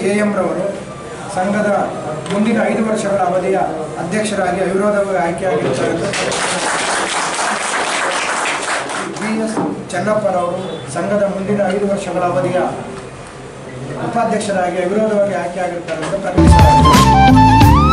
A M ರವರು ಸಂಘದ ಮುಂದಿನ ಐದು ವರ್ಷಗಳ ಅವಧಿಯ ಅಧ್ಯಕ್ಷರಾಗಿ ಅವಿರೋಧವಾಗಿ ಆಯ್ಕೆಯಾಗಿರುತ್ತಾರೆ ಬಿ ಎಸ್ ಚೆನ್ನಪ್ಪನವರು ಸಂಘದ ಮುಂದಿನ ಐದು ವರ್ಷಗಳ ಅವಧಿಯ ಉಪಾಧ್ಯಕ್ಷರಾಗಿ ಅವಿರೋಧವಾಗಿ ಆಯ್ಕೆಯಾಗಿರುತ್ತಾರೆ ಎಂದು ಪ್ರಕಟಿಸಲಾಗಿದೆ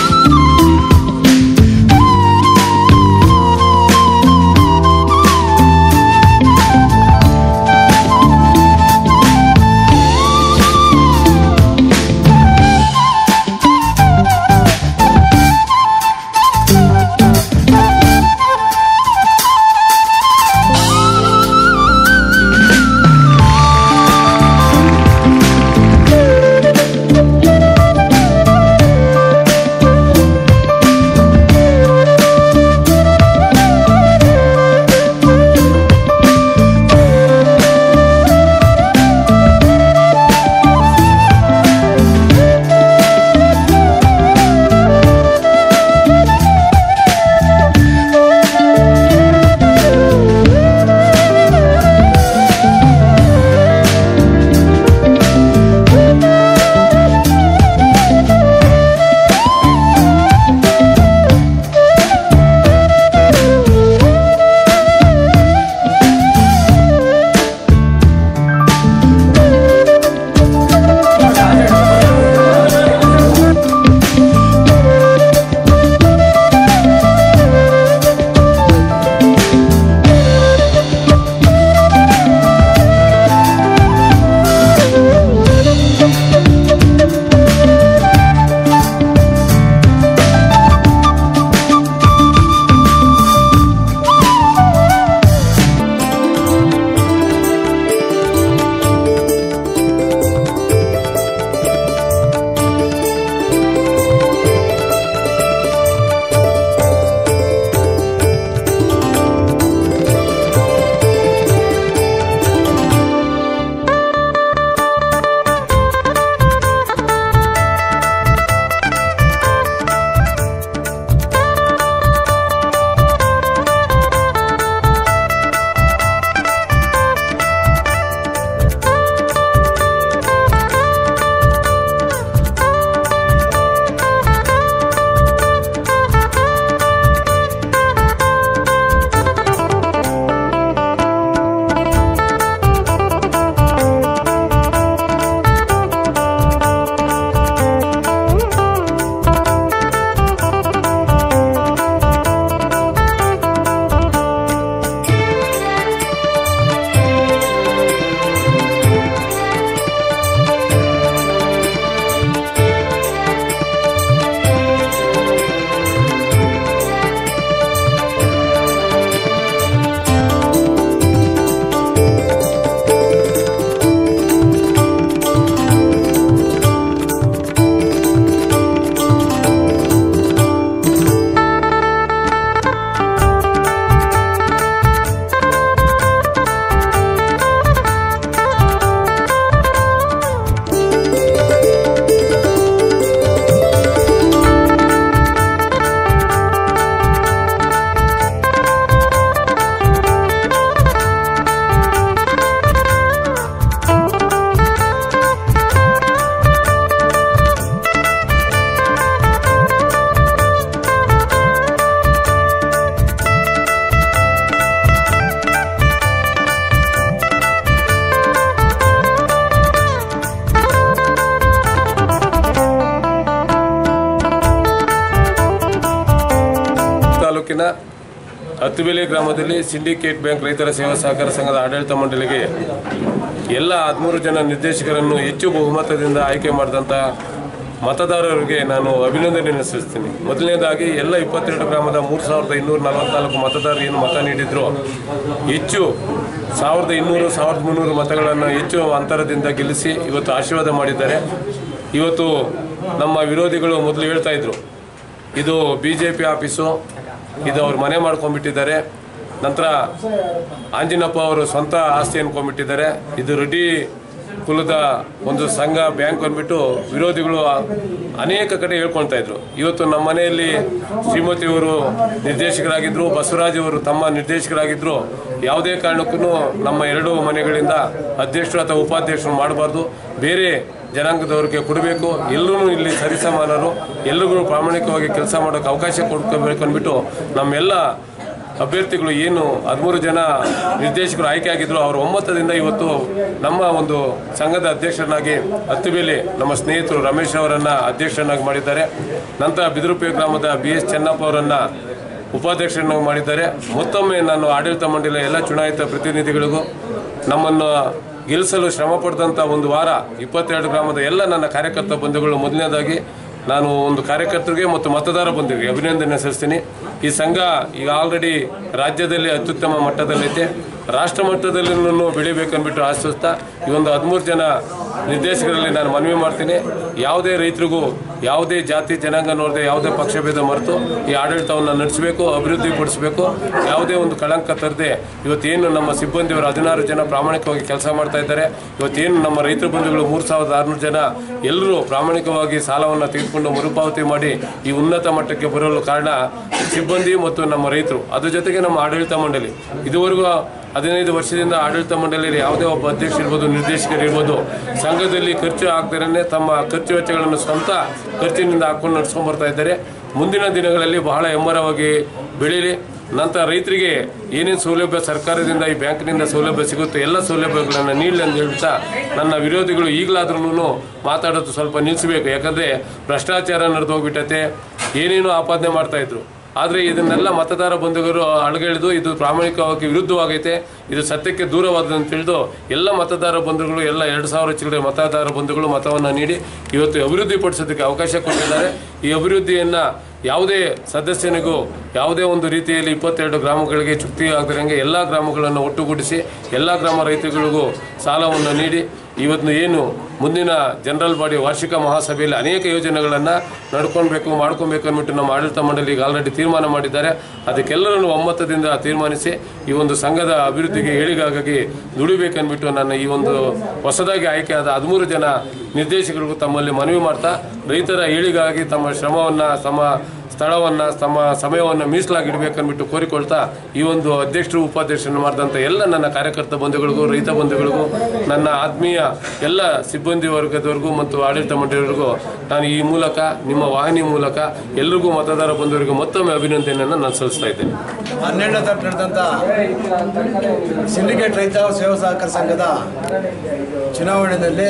ತಾಲೂಕಿನ ಹತ್ತುಬೆಲೆ ಗ್ರಾಮದಲ್ಲಿ ಸಿಂಡಿಕೇಟ್ ಬ್ಯಾಂಕ್ ರೈತರ ಸೇವಾ ಸಹಕಾರ ಸಂಘದ ಆಡಳಿತ ಮಂಡಳಿಗೆ ಎಲ್ಲ ಹದಿಮೂರು ಜನ ನಿರ್ದೇಶಕರನ್ನು ಹೆಚ್ಚು ಬಹುಮತದಿಂದ ಆಯ್ಕೆ ಮಾಡಿದಂಥ ಮತದಾರರಿಗೆ ನಾನು ಅಭಿನಂದನೆಯನ್ನು ಸಲ್ಲಿಸ್ತೀನಿ ಮೊದಲನೇದಾಗಿ ಎಲ್ಲ ಇಪ್ಪತ್ತೆರಡು ಗ್ರಾಮದ ಮೂರು ಸಾವಿರದ ಇನ್ನೂರ ನಲವತ್ನಾಲ್ಕು ಮತದಾರರು ಏನು ಮತ ನೀಡಿದ್ರು ಹೆಚ್ಚು ಸಾವಿರದ ಇನ್ನೂರು ಸಾವಿರದ ಮುನ್ನೂರು ಮತಗಳನ್ನು ಹೆಚ್ಚು ಅಂತರದಿಂದ ಗೆಲ್ಲಿಸಿ ಇವತ್ತು ಆಶೀರ್ವಾದ ಮಾಡಿದ್ದಾರೆ ಇವತ್ತು ನಮ್ಮ ವಿರೋಧಿಗಳು ಮೊದಲು ಹೇಳ್ತಾ ಇದ್ರು ಇದು ಬಿ ಜೆ ಪಿ ಆಫೀಸು ಇದು ಅವ್ರು ಮನೆ ಮಾಡ್ಕೊಂಡ್ಬಿಟ್ಟಿದ್ದಾರೆ ನಂತರ ಆಂಜಿನಪ್ಪ ಅವರು ಸ್ವಂತ ಆಸ್ತಿ ಅನ್ಕೊಂಡ್ಬಿಟ್ಟಿದ್ದಾರೆ ಇದು ರೆಡ್ಡಿ ಕುಲದ ಒಂದು ಸಂಘ ಬ್ಯಾಂಕ್ ಅಂದ್ಬಿಟ್ಟು ವಿರೋಧಿಗಳು ಅನೇಕ ಕಡೆ ಹೇಳ್ಕೊಳ್ತಾ ಇದ್ರು ಇವತ್ತು ನಮ್ಮ ಮನೆಯಲ್ಲಿ ಶ್ರೀಮತಿಯವರು ನಿರ್ದೇಶಕರಾಗಿದ್ದರು ಬಸವರಾಜ್ ಅವರು ತಮ್ಮ ನಿರ್ದೇಶಕರಾಗಿದ್ದರು ಯಾವುದೇ ಕಾರಣಕ್ಕೂ ನಮ್ಮ ಎರಡು ಮನೆಗಳಿಂದ ಅಧ್ಯಕ್ಷರು ಅಥವಾ ಉಪಾಧ್ಯಕ್ಷರು ಮಾಡಬಾರ್ದು ಬೇರೆ ಜನಾಂಗದವ್ರಿಗೆ ಕೊಡಬೇಕು ಎಲ್ಲರೂ ಇಲ್ಲಿ ಸರಿಸಮಾನರು ಎಲ್ರಿಗೂ ಪ್ರಾಮಾಣಿಕವಾಗಿ ಕೆಲಸ ಮಾಡೋಕ್ಕೆ ಅವಕಾಶ ಕೊಡ್ಕೋಬೇಕು ಅಂದ್ಬಿಟ್ಟು ನಮ್ಮೆಲ್ಲ ಅಭ್ಯರ್ಥಿಗಳು ಏನು ಹದಿಮೂರು ಜನ ನಿರ್ದೇಶಕರು ಆಯ್ಕೆ ಆಗಿದ್ರು ಅವರ ಒಮ್ಮತದಿಂದ ಇವತ್ತು ನಮ್ಮ ಒಂದು ಸಂಘದ ಅಧ್ಯಕ್ಷರನ್ನಾಗಿ ಹತ್ತಿಬೇಲಿ ನಮ್ಮ ಸ್ನೇಹಿತರು ರಮೇಶ್ ಅವರನ್ನ ಅಧ್ಯಕ್ಷರನ್ನಾಗಿ ಮಾಡಿದ್ದಾರೆ ನಂತರ ಬಿದಿರುಪೆ ಗ್ರಾಮದ ಬಿ ಎಸ್ ಚೆನ್ನಪ್ಪ ಅವರನ್ನ ಉಪಾಧ್ಯಕ್ಷರನ್ನಾಗಿ ಮಾಡಿದ್ದಾರೆ ಮತ್ತೊಮ್ಮೆ ನಾನು ಆಡಳಿತ ಮಂಡಳಿಯ ಎಲ್ಲ ಚುನಾಯಿತ ಪ್ರತಿನಿಧಿಗಳಿಗೂ ನಮ್ಮನ್ನು ಗೆಲ್ಲಿಸಲು ಶ್ರಮ ಪಡೆದಂಥ ಒಂದು ವಾರ ಇಪ್ಪತ್ತೆರಡು ಗ್ರಾಮದ ಎಲ್ಲ ನನ್ನ ಕಾರ್ಯಕರ್ತ ಬಂಧುಗಳು ಮೊದಲನೇದಾಗಿ ನಾನು ಒಂದು ಕಾರ್ಯಕರ್ತರಿಗೆ ಮತ್ತು ಮತದಾರ ಬಂಧುಗಳಿಗೆ ಅಭಿನಂದನೆ ಸಲ್ಲಿಸ್ತೀನಿ ಈ ಸಂಘ ಈಗ ಆಲ್ರೆಡಿ ರಾಜ್ಯದಲ್ಲಿ ಅತ್ಯುತ್ತಮ ಮಟ್ಟದಲ್ಲೈತೆ ರಾಷ್ಟ್ರ ಮಟ್ಟದಲ್ಲಿನೂ ಬೆಳಿಬೇಕನ್ಬಿಟ್ಟು ಆಶಿಸ್ತಾ ಈ ಒಂದು ಹದಿಮೂರು ಜನ ನಿರ್ದೇಶಕರಲ್ಲಿ ನಾನು ಮನವಿ ಮಾಡ್ತೀನಿ ಯಾವುದೇ ರೈತರಿಗೂ ಯಾವುದೇ ಜಾತಿ ಜನಾಂಗ ನೋಡದೆ ಯಾವುದೇ ಪಕ್ಷಭೇದ ಮರೆತು ಈ ಆಡಳಿತವನ್ನು ನಡೆಸಬೇಕು ಅಭಿವೃದ್ಧಿ ಪಡಿಸಬೇಕು ಯಾವುದೇ ಒಂದು ಕಳಂಕ ತರದೆ ಇವತ್ತೇನು ನಮ್ಮ ಸಿಬ್ಬಂದಿಯವರು ಹದಿನಾರು ಜನ ಪ್ರಾಮಾಣಿಕವಾಗಿ ಕೆಲಸ ಮಾಡ್ತಾ ಇದ್ದಾರೆ ಇವತ್ತೇನು ನಮ್ಮ ರೈತರ ಬಂಧುಗಳು ಮೂರು ಸಾವಿರದ ಆರುನೂರು ಜನ ಎಲ್ಲರೂ ಪ್ರಾಮಾಣಿಕವಾಗಿ ಸಾಲವನ್ನು ತೆಗೆದುಕೊಂಡು ಮರುಪಾವತಿ ಮಾಡಿ ಈ ಉನ್ನತ ಮಟ್ಟಕ್ಕೆ ಬರಲು ಕಾರಣ ಸಿಬ್ಬಂದಿ ಮತ್ತು ನಮ್ಮ ರೈತರು ಅದ್ರ ಜೊತೆಗೆ ನಮ್ಮ ಆಡಳಿತ ಮಂಡಳಿ ಇದುವರೆಗೂ ಹದಿನೈದು ವರ್ಷದಿಂದ ಆಡಳಿತ ಮಂಡಳಿಯಲ್ಲಿ ಯಾವುದೇ ಒಬ್ಬ ಅಧ್ಯಕ್ಷ ಇರ್ಬೋದು ನಿರ್ದೇಶಕರು ಇರ್ಬೋದು ಸಂಘದಲ್ಲಿ ಖರ್ಚು ಆಗ್ದಿರೇ ತಮ್ಮ ಖರ್ಚು ವೆಚ್ಚಗಳನ್ನು ಸ್ವಂತ ಖರ್ಚಿನಿಂದ ಹಾಕೊಂಡು ನಡ್ಸ್ಕೊಂಡು ಬರ್ತಾ ಇದ್ದಾರೆ ಮುಂದಿನ ದಿನಗಳಲ್ಲಿ ಬಹಳ ಹೆಮ್ಮರವಾಗಿ ಬೆಳೀಲಿ ನಂತರ ರೈತರಿಗೆ ಏನೇನು ಸೌಲಭ್ಯ ಸರ್ಕಾರದಿಂದ ಈ ಬ್ಯಾಂಕ್ನಿಂದ ಸೌಲಭ್ಯ ಸಿಗುತ್ತೆ ಎಲ್ಲ ಸೌಲಭ್ಯಗಳನ್ನು ನೀಡಲಿ ಅಂತ ಹೇಳ್ತಾ ನನ್ನ ವಿರೋಧಿಗಳು ಈಗಲಾದ್ರೂ ಮಾತಾಡೋದು ಸ್ವಲ್ಪ ನಿಲ್ಲಿಸಬೇಕು ಯಾಕಂದರೆ ಭ್ರಷ್ಟಾಚಾರ ನಡೆದು ಹೋಗ್ಬಿಟ್ಟತೆ ಏನೇನು ಆಪಾದನೆ ಮಾಡ್ತಾ ಇದ್ರು ಆದರೆ ಇದನ್ನೆಲ್ಲ ಮತದಾರ ಬಂಧುಗಳು ಅಳಗೆಳೆದು ಇದು ಪ್ರಾಮಾಣಿಕವಾಗಿ ವಿರುದ್ಧವಾಗೈತೆ ಇದು ಸತ್ಯಕ್ಕೆ ದೂರವಾದಂತ ತಿಳಿದು ಎಲ್ಲ ಮತದಾರ ಬಂಧುಗಳು ಎಲ್ಲ ಎರಡು ಸಾವಿರ ಚಿಲ್ಲರೆ ಮತದಾರ ಬಂಧುಗಳು ಮತವನ್ನು ನೀಡಿ ಇವತ್ತು ಅಭಿವೃದ್ಧಿ ಪಡಿಸೋದಕ್ಕೆ ಅವಕಾಶ ಕೊಟ್ಟಿದ್ದಾರೆ ಈ ಅಭಿವೃದ್ಧಿಯನ್ನು ಯಾವುದೇ ಸದಸ್ಯನಿಗೂ ಯಾವುದೇ ಒಂದು ರೀತಿಯಲ್ಲಿ ಇಪ್ಪತ್ತೆರಡು ಗ್ರಾಮಗಳಿಗೆ ಚುಕ್ತಿ ಆಗದಿರಂಗೆ ಎಲ್ಲ ಗ್ರಾಮಗಳನ್ನು ಒಟ್ಟುಗೂಡಿಸಿ ಎಲ್ಲ ಗ್ರಾಮ ರೈತರುಗಳಿಗೂ ಸಾಲವನ್ನು ನೀಡಿ ಇವತ್ತು ಏನು ಮುಂದಿನ ಜನರಲ್ ಬಾಡಿ ವಾರ್ಷಿಕ ಮಹಾಸಭೆಯಲ್ಲಿ ಅನೇಕ ಯೋಜನೆಗಳನ್ನು ನಡ್ಕೊಳ್ಬೇಕು ಮಾಡ್ಕೊಬೇಕು ಅಂದ್ಬಿಟ್ಟು ನಮ್ಮ ಆಡಳಿತ ಮಂಡಳಿ ಈಗ ಆಲ್ರೆಡಿ ತೀರ್ಮಾನ ಮಾಡಿದ್ದಾರೆ ಅದಕ್ಕೆಲ್ಲರನ್ನು ಒಮ್ಮತದಿಂದ ತೀರ್ಮಾನಿಸಿ ಈ ಒಂದು ಸಂಘದ ಅಭಿವೃದ್ಧಿಗೆ ಏಳಿಗಾಗಿ ದುಡಿಬೇಕನ್ಬಿಟ್ಟು ನನ್ನ ಈ ಒಂದು ಹೊಸದಾಗಿ ಆಯ್ಕೆಯಾದ ಹದಿಮೂರು ಜನ ನಿರ್ದೇಶಕರಿಗೂ ತಮ್ಮಲ್ಲಿ ಮನವಿ ಮಾಡ್ತಾ ರೈತರ ಏಳಿಗಾಗಿ ತಮ್ಮ ಶ್ರಮವನ್ನು ತಮ್ಮ ಸ್ಥಳವನ್ನು ತಮ್ಮ ಸಮಯವನ್ನು ಮೀಸಲಾಗಿಡಬೇಕನ್ಬಿಟ್ಟು ಕೋರಿಕೊಳ್ತಾ ಈ ಒಂದು ಅಧ್ಯಕ್ಷರು ಉಪಾಧ್ಯಕ್ಷರನ್ನು ಮಾಡಿದಂಥ ಎಲ್ಲ ನನ್ನ ಕಾರ್ಯಕರ್ತ ಬಂಧುಗಳಿಗೂ ರೈತ ಬಂಧುಗಳಿಗೂ ನನ್ನ ಆತ್ಮೀಯ ಎಲ್ಲ ಸಿಬ್ಬಂದಿ ವರ್ಗದವರೆಗೂ ಮತ್ತು ಆಡಳಿತ ಮಂಡಳಿಯವರಿಗೂ ನಾನು ಈ ಮೂಲಕ ನಿಮ್ಮ ವಾಹಿನಿ ಮೂಲಕ ಎಲ್ರಿಗೂ ಮತದಾರ ಬಂಧುವರಿಗೂ ಮತ್ತೊಮ್ಮೆ ಅಭಿನಂದನೆಯನ್ನು ನಾನು ಸಲ್ಲಿಸ್ತಾ ಇದ್ದೇನೆ ಹನ್ನೆರಡನೇ ತಾರೀಕು ನಡೆದಂಥ ಸಿಂಡಿಕೇಟ್ ರೈತ ಸೇವಾ ಸಹಕಾರ ಸಂಘದ ಚುನಾವಣೆಯಲ್ಲಿ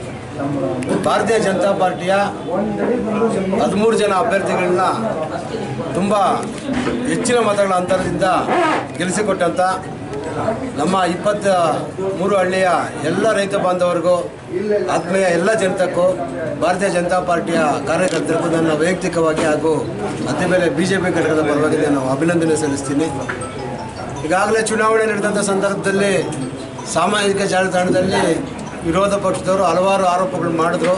ಭಾರತೀಯ ಜನತಾ ಪಾರ್ಟಿಯ ಹದಿಮೂರು ಜನ ಅಭ್ಯರ್ಥಿಗಳನ್ನ ತುಂಬ ಹೆಚ್ಚಿನ ಮತಗಳ ಅಂತರದಿಂದ ಗೆಲ್ಲಿಸಿಕೊಟ್ಟಂಥ ನಮ್ಮ ಇಪ್ಪತ್ತ ಮೂರು ಹಳ್ಳಿಯ ಎಲ್ಲ ರೈತ ಬಾಂಧವರಿಗೂ ಆತ್ಮೀಯ ಎಲ್ಲ ಜನತಕ್ಕೂ ಭಾರತೀಯ ಜನತಾ ಪಾರ್ಟಿಯ ಕಾರ್ಯಕರ್ತರಿಗೂ ನನ್ನ ವೈಯಕ್ತಿಕವಾಗಿ ಹಾಗೂ ಅದೇ ಮೇಲೆ ಬಿ ಜೆ ಪಿ ಘಟಕದ ಪರವಾಗಿ ನಾನು ಅಭಿನಂದನೆ ಸಲ್ಲಿಸ್ತೀನಿ ಈಗಾಗಲೇ ಚುನಾವಣೆ ನಡೆದಂಥ ಸಂದರ್ಭದಲ್ಲಿ ಸಾಮಾಜಿಕ ಜಾಲತಾಣದಲ್ಲಿ ವಿರೋಧ ಪಕ್ಷದವರು ಹಲವಾರು ಆರೋಪಗಳು ಮಾಡಿದ್ರು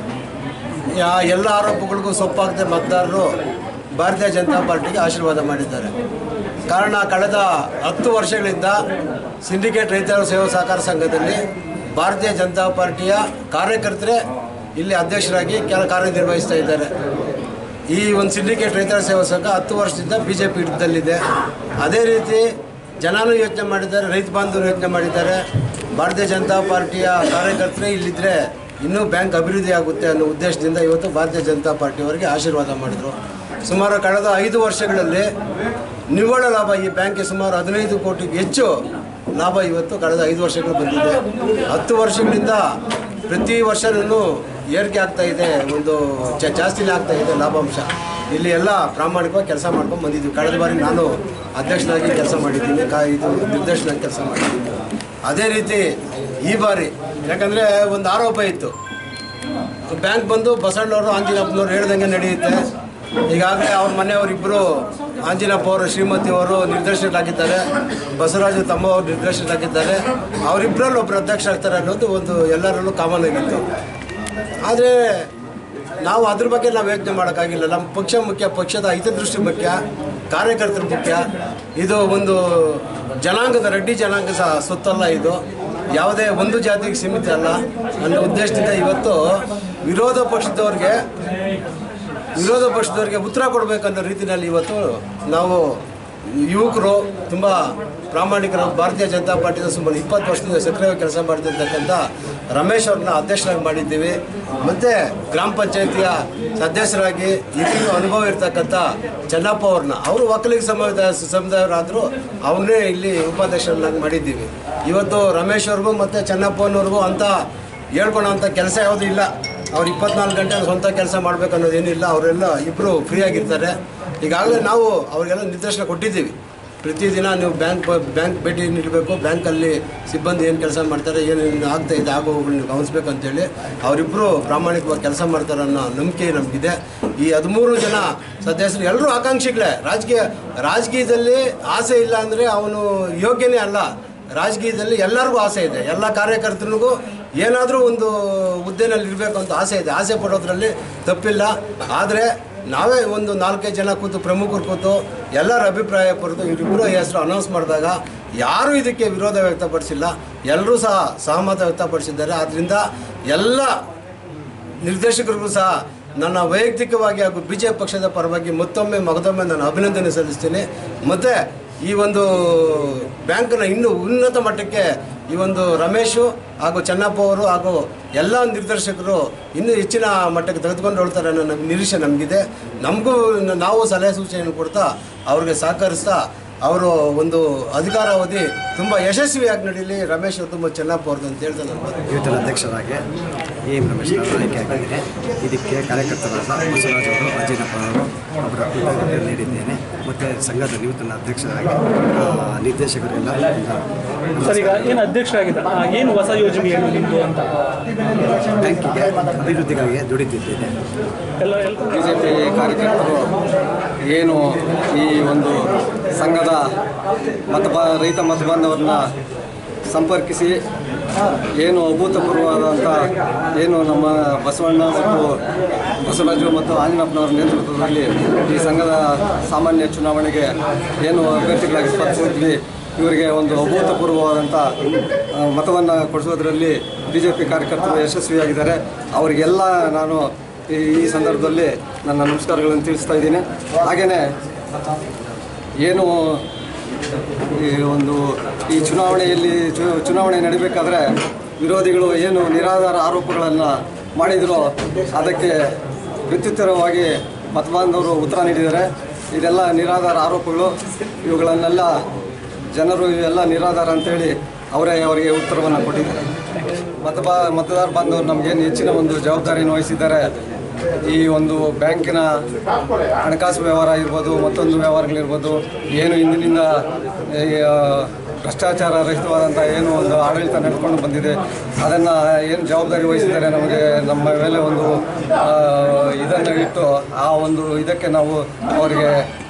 ಆ ಎಲ್ಲ ಆರೋಪಗಳಿಗೂ ಸೊಪ್ಪಾಗದೆ ಮತದಾರರು ಭಾರತೀಯ ಜನತಾ ಪಾರ್ಟಿಗೆ ಆಶೀರ್ವಾದ ಮಾಡಿದ್ದಾರೆ ಕಾರಣ ಕಳೆದ ಹತ್ತು ವರ್ಷಗಳಿಂದ ಸಿಂಡಿಕೇಟ್ ರೈತರ ಸೇವಾ ಸಹಕಾರ ಸಂಘದಲ್ಲಿ ಭಾರತೀಯ ಜನತಾ ಪಾರ್ಟಿಯ ಕಾರ್ಯಕರ್ತರೇ ಇಲ್ಲಿ ಅಧ್ಯಕ್ಷರಾಗಿ ಕೆಲ ಕಾರ್ಯನಿರ್ವಹಿಸ್ತಾ ಇದ್ದಾರೆ ಈ ಒಂದು ಸಿಂಡಿಕೇಟ್ ರೈತರ ಸೇವಾ ಸಂಘ ಹತ್ತು ವರ್ಷದಿಂದ ಬಿ ಜೆ ಪಿ ಹಿಡಿತದಲ್ಲಿದೆ ಅದೇ ರೀತಿ ಜನನೂ ಯೋಚನೆ ಮಾಡಿದ್ದಾರೆ ರೈತ ಬಾಂಧವರು ಯೋಚನೆ ಮಾಡಿದ್ದಾರೆ ಭಾರತೀಯ ಜನತಾ ಪಾರ್ಟಿಯ ಕಾರ್ಯಕರ್ತರೇ ಇಲ್ಲಿದ್ದರೆ ಇನ್ನೂ ಬ್ಯಾಂಕ್ ಅಭಿವೃದ್ಧಿ ಆಗುತ್ತೆ ಅನ್ನೋ ಉದ್ದೇಶದಿಂದ ಇವತ್ತು ಭಾರತೀಯ ಜನತಾ ಪಾರ್ಟಿಯವರಿಗೆ ಆಶೀರ್ವಾದ ಮಾಡಿದರು ಸುಮಾರು ಕಳೆದ ಐದು ವರ್ಷಗಳಲ್ಲಿ ನಿವ್ವಳ ಲಾಭ ಈ ಬ್ಯಾಂಕ್ಗೆ ಸುಮಾರು ಹದಿನೈದು ಕೋಟಿಗೆ ಹೆಚ್ಚು ಲಾಭ ಇವತ್ತು ಕಳೆದ ಐದು ವರ್ಷಗಳು ಬಂದಿದೆ ಹತ್ತು ವರ್ಷಗಳಿಂದ ಪ್ರತಿ ವರ್ಷನೂ ಏರಿಕೆ ಆಗ್ತಾ ಇದೆ ಒಂದು ಜ- ಜಾಸ್ತಿನೇ ಆಗ್ತಾ ಇದೆ ಲಾಭಾಂಶ ಇಲ್ಲಿ ಎಲ್ಲ ಪ್ರಾಮಾಣಿಕವಾಗಿ ಕೆಲಸ ಮಾಡ್ಕೊಂಡು ಬಂದಿದ್ವಿ ಕಳೆದ ಬಾರಿ ನಾನು ಅಧ್ಯಕ್ಷನಾಗಿ ಕೆಲಸ ಮಾಡಿದ್ದೀನಿ ಕಾ ಇದು ನಿರ್ದೇಶನಾಗಿ ಕೆಲಸ ಮಾಡಿದ್ದೀನಿ ಅದೇ ರೀತಿ ಈ ಬಾರಿ ಯಾಕಂದರೆ ಒಂದು ಆರೋಪ ಇತ್ತು ಬ್ಯಾಂಕ್ ಬಂದು ಬಸವಣ್ಣವರು ಆಂಜಿನಪ್ಪನವ್ರು ಹೇಳ್ದಂಗೆ ನಡೆಯುತ್ತೆ ಈಗಾಗಲೇ ಅವ್ರ ಮನೆಯವರಿಬ್ಬರು ಆಂಜಿನಪ್ಪ ಅವರು ಶ್ರೀಮತಿ ಅವರು ನಿರ್ದೇಶಕರಾಗಿದ್ದಾರೆ ಬಸವರಾಜು ತಮ್ಮ ಅವರು ನಿರ್ದೇಶಕರಾಗಿದ್ದಾರೆ ಅವರಿಬ್ಬರಲ್ಲಿ ಒಬ್ಬರು ಅಧ್ಯಕ್ಷ ಆಗ್ತಾರೆ ಅನ್ನೋದು ಒಂದು ಎಲ್ಲರಲ್ಲೂ ಕಾಮನ್ ಆಗಿತ್ತು ಆದರೆ ನಾವು ಅದ್ರ ಬಗ್ಗೆ ನಾವು ಯೋಚನೆ ಮಾಡೋಕ್ಕಾಗಿಲ್ಲ ನಮ್ಮ ಪಕ್ಷ ಮುಖ್ಯ ಪಕ್ಷದ ಹಿತದೃಷ್ಟಿ ಮುಖ್ಯ ಕಾರ್ಯಕರ್ತರ ಮುಖ್ಯ ಇದು ಒಂದು ಜನಾಂಗದ ರೆಡ್ಡಿ ಜನಾಂಗ ಸಹ ಸುತ್ತಲ್ಲ ಇದು ಯಾವುದೇ ಒಂದು ಜಾತಿಗೆ ಸೀಮಿತ ಅಲ್ಲ ಅನ್ನೋ ಉದ್ದೇಶದಿಂದ ಇವತ್ತು ವಿರೋಧ ಪಕ್ಷದವ್ರಿಗೆ ವಿರೋಧ ಪಕ್ಷದವರಿಗೆ ಉತ್ತರ ಕೊಡಬೇಕನ್ನೋ ರೀತಿಯಲ್ಲಿ ಇವತ್ತು ನಾವು ಯುವಕರು ತುಂಬ ಪ್ರಾಮಾಣಿಕರ ಭಾರತೀಯ ಜನತಾ ಪಾರ್ಟಿದ ಸುಮಾರು ಇಪ್ಪತ್ತು ವರ್ಷದಿಂದ ಸಕ್ರಿಯವಾಗಿ ಕೆಲಸ ಮಾಡ್ತಿರ್ತಕ್ಕಂಥ ರಮೇಶ್ ಅವ್ರನ್ನ ಅಧ್ಯಕ್ಷರಾಗಿ ಮಾಡಿದ್ದೀವಿ ಮತ್ತು ಗ್ರಾಮ ಪಂಚಾಯತಿಯ ಸದಸ್ಯರಾಗಿ ಹಿರಿಯ ಅನುಭವ ಇರ್ತಕ್ಕಂಥ ಚೆನ್ನಪ್ಪ ಅವ್ರನ್ನ ಅವರು ಒಕ್ಕಲಿಗ ಸಮುದಾಯ ಸಮುದಾಯರಾದರೂ ಅವನ್ನೇ ಇಲ್ಲಿ ಉಪಾಧ್ಯಕ್ಷರನ್ನಾಗಿ ಮಾಡಿದ್ದೀವಿ ಇವತ್ತು ರಮೇಶ್ ಅವ್ರಿಗೂ ಮತ್ತು ಚೆನ್ನಪ್ಪನವ್ರಿಗೂ ಅಂತ ಹೇಳ್ಕೊಳೋಂಥ ಕೆಲಸ ಯಾವುದೂ ಇಲ್ಲ ಅವ್ರು ಇಪ್ಪತ್ನಾಲ್ಕು ಗಂಟೆ ಸ್ವಂತ ಕೆಲಸ ಮಾಡ್ಬೇಕು ಅನ್ನೋದೇನಿಲ್ಲ ಅವರೆಲ್ಲ ಇಬ್ಬರು ಫ್ರೀಯಾಗಿರ್ತಾರೆ ಈಗಾಗಲೇ ನಾವು ಅವರಿಗೆಲ್ಲ ನಿರ್ದೇಶನ ಕೊಟ್ಟಿದ್ದೀವಿ ಪ್ರತಿದಿನ ನೀವು ಬ್ಯಾಂಕ್ ಬ್ಯಾಂಕ್ ಭೇಟಿ ನೀಡಬೇಕು ಬ್ಯಾಂಕಲ್ಲಿ ಸಿಬ್ಬಂದಿ ಏನು ಕೆಲಸ ಮಾಡ್ತಾರೆ ಏನೇನು ಆಗ್ತಾ ಇದೆ ಆಗುವುಗಳನ್ನ ಗಮನಿಸ್ಬೇಕು ಅಂತೇಳಿ ಅವರಿಬ್ಬರು ಪ್ರಾಮಾಣಿಕವಾಗಿ ಕೆಲಸ ಮಾಡ್ತಾರೆ ಅನ್ನೋ ನಂಬಿಕೆ ನಮಗಿದೆ ಈ ಹದಿಮೂರು ಜನ ಸದಸ್ಯರು ಎಲ್ಲರೂ ಆಕಾಂಕ್ಷಿಗಳೇ ರಾಜಕೀಯ ರಾಜಕೀಯದಲ್ಲಿ ಆಸೆ ಇಲ್ಲ ಅಂದರೆ ಅವನು ಯೋಗ್ಯನೇ ಅಲ್ಲ ರಾಜಕೀಯದಲ್ಲಿ ಎಲ್ಲರಿಗೂ ಆಸೆ ಇದೆ ಎಲ್ಲ ಕಾರ್ಯಕರ್ತರಿಗೂ ಏನಾದರೂ ಒಂದು ಹುದ್ದೆನಲ್ಲಿ ಇರಬೇಕು ಅಂತ ಆಸೆ ಇದೆ ಆಸೆ ಪಡೋದ್ರಲ್ಲಿ ತಪ್ಪಿಲ್ಲ ಆದರೆ ನಾವೇ ಒಂದು ನಾಲ್ಕೈದು ಜನ ಕೂತು ಪ್ರಮುಖರು ಕೂತು ಎಲ್ಲರ ಅಭಿಪ್ರಾಯ ಪಡೆದು ಇವರಿಬ್ಬರು ಹೆಸರು ಅನೌನ್ಸ್ ಮಾಡಿದಾಗ ಯಾರೂ ಇದಕ್ಕೆ ವಿರೋಧ ವ್ಯಕ್ತಪಡಿಸಿಲ್ಲ ಎಲ್ಲರೂ ಸಹ ಸಹಮತ ವ್ಯಕ್ತಪಡಿಸಿದ್ದಾರೆ ಆದ್ದರಿಂದ ಎಲ್ಲ ನಿರ್ದೇಶಕರಿಗೂ ಸಹ ನನ್ನ ವೈಯಕ್ತಿಕವಾಗಿ ಹಾಗೂ ಬಿ ಜೆ ಪಿ ಪಕ್ಷದ ಪರವಾಗಿ ಮತ್ತೊಮ್ಮೆ ಮಗದೊಮ್ಮೆ ನಾನು ಅಭಿನಂದನೆ ಸಲ್ಲಿಸ್ತೀನಿ ಮತ್ತು ಈ ಒಂದು ಬ್ಯಾಂಕನ್ನು ಇನ್ನೂ ಉನ್ನತ ಮಟ್ಟಕ್ಕೆ ಈ ಒಂದು ರಮೇಶು ಹಾಗೂ ಚೆನ್ನಪ್ಪ ಅವರು ಹಾಗೂ ಎಲ್ಲ ನಿರ್ದೇಶಕರು ಇನ್ನೂ ಹೆಚ್ಚಿನ ಮಟ್ಟಕ್ಕೆ ತೆಗೆದುಕೊಂಡು ಹೋಗ್ತಾರೆ ಅನ್ನೋ ನಮ್ಗೆ ನಿರೀಕ್ಷೆ ನಮಗಿದೆ ನಮಗೂ ನಾವು ಸಲಹೆ ಸೂಚನೆಯನ್ನು ಕೊಡ್ತಾ ಅವ್ರಿಗೆ ಸಹಕರಿಸ್ತಾ ಅವರು ಒಂದು ಅಧಿಕಾರಾವಧಿ ತುಂಬ ಯಶಸ್ವಿಯಾಗಿ ನಡೀಲಿ ರಮೇಶ್ ಅವ್ರದ್ದು ಮತ್ತು ಚೆನ್ನಪ್ಪ ಅವ್ರದ್ದು ಅಂತ ಹೇಳ್ತಾ ನಾನು ಯುವಜನ ಅಧ್ಯಕ್ಷರಾಗಿ ಎ ಎಂ ರಮೇಶ್ ಅವರು ಆಯ್ಕೆಯಾಗಿದ್ದೇನೆ ಇದಕ್ಕೆ ಕಾರ್ಯಕರ್ತರಾದ ಬಸವರಾಜ್ ಅವರು ಅಜಯನಪ್ಪ ಅವರು ಅವರ ಕೃತಜ್ಞತೆ ನೀಡಿದ್ದೇನೆ ಮತ್ತು ಸಂಘದ ನೂತನ ಅಧ್ಯಕ್ಷರಾಗಿ ಆ, ನಿರ್ದೇಶಕರೆಲ್ಲ ಸರ್ ಈಗ ಏನು ಅಧ್ಯಕ್ಷರಾಗಿದ್ದ ಏನು ಹೊಸ ಯೋಜನೆ ಏನು ನಿಮ್ಮದು ಅಂತ ಬ್ಯಾಂಕಿಗೆ ಅಭಿವೃದ್ಧಿಗಾಗಿ ದುಡಿತಿದ್ದೇನೆ ಎಲ್ಲ ಎಲ್ಲ ಬಿ ಜೆ ಪಿ ಕಾರ್ಯಕರ್ತರು ಏನು ಈ ಒಂದು ಸಂಘದ ಮತಬಾ ರೈತ ಮತಬಾಂಧವರನ್ನ ಸಂಪರ್ಕಿಸಿ ಏನು ಅಭೂತಪೂರ್ವವಾದಂಥ ಏನು ನಮ್ಮ ಬಸವಣ್ಣ ಮತ್ತು ಬಸವರಾಜು ಮತ್ತು ಆಂಜನಪ್ಪನವರ ನೇತೃತ್ವದಲ್ಲಿ ಈ ಸಂಘದ ಸಾಮಾನ್ಯ ಚುನಾವಣೆಗೆ ಏನು ಅಭ್ಯರ್ಥಿಗಳಾಗಿ ಸ್ಪರ್ಧಿಸಿದ್ವಿ ಇವರಿಗೆ ಒಂದು ಅಭೂತಪೂರ್ವವಾದಂಥ ಮತವನ್ನು ಕೊಡಿಸೋದ್ರಲ್ಲಿ ಬಿ ಜೆ ಪಿ ಕಾರ್ಯಕರ್ತರು ಯಶಸ್ವಿಯಾಗಿದ್ದಾರೆ ಅವರಿಗೆಲ್ಲ ನಾನು ಈ ಈ ಸಂದರ್ಭದಲ್ಲಿ ನನ್ನ ನಮಸ್ಕಾರಗಳನ್ನು ತಿಳಿಸ್ತಾ ಇದ್ದೀನಿ ಹಾಗೆಯೇ ಏನು ಈ ಒಂದು ಈ ಚುನಾವಣೆಯಲ್ಲಿ ಚು- ಚುನಾವಣೆ ನಡಿಬೇಕಾದ್ರೆ ವಿರೋಧಿಗಳು ಏನು ನಿರಾಧಾರ ಆರೋಪಗಳನ್ನು ಮಾಡಿದರೋ ಅದಕ್ಕೆ ಪ್ರತ್ಯುತ್ತರವಾಗಿ ಮತಬಾಂಧವರು ಉತ್ತರ ನೀಡಿದ್ದಾರೆ ಇದೆಲ್ಲ ನಿರಾಧಾರ ಆರೋಪಗಳು ಇವುಗಳನ್ನೆಲ್ಲ ಜನರು ಇವೆಲ್ಲ ನಿರಾಧಾರ ಅಂತೇಳಿ ಅವರೇ ಅವರಿಗೆ ಉತ್ತರವನ್ನು ಕೊಟ್ಟಿದ್ದಾರೆ ಮತಬಾ ಮತದಾರ ಬಾಂಧವರು ನಮಗೇನು ಹೆಚ್ಚಿನ ಒಂದು ಜವಾಬ್ದಾರಿಯನ್ನು ವಹಿಸಿದ್ದಾರೆ ಈ ಒಂದು ಬ್ಯಾಂಕಿನ ಹಣಕಾಸು ವ್ಯವಹಾರ ಇರ್ಬೋದು ಮತ್ತೊಂದು ವ್ಯವಹಾರಗಳಿರ್ಬೋದು ಏನು ಇಂದಿನಿಂದ ಈ, ಆ, ಭ್ರಷ್ಟಾಚಾರ ರಹಿತವಾದಂಥ ಏನು ಒಂದು ಆಡಳಿತ ನಡೆದುಕೊಂಡು ಬಂದಿದೆ ಅದನ್ನು ಏನು ಜವಾಬ್ದಾರಿ ವಹಿಸಿದ್ದಾರೆ ನಮಗೆ ನಮ್ಮ ಮೇಲೆ ಒಂದು ಆ, ಇದನ್ನು ಇಟ್ಟು ಆ ಒಂದು ಇದಕ್ಕೆ ನಾವು ಅವರಿಗೆ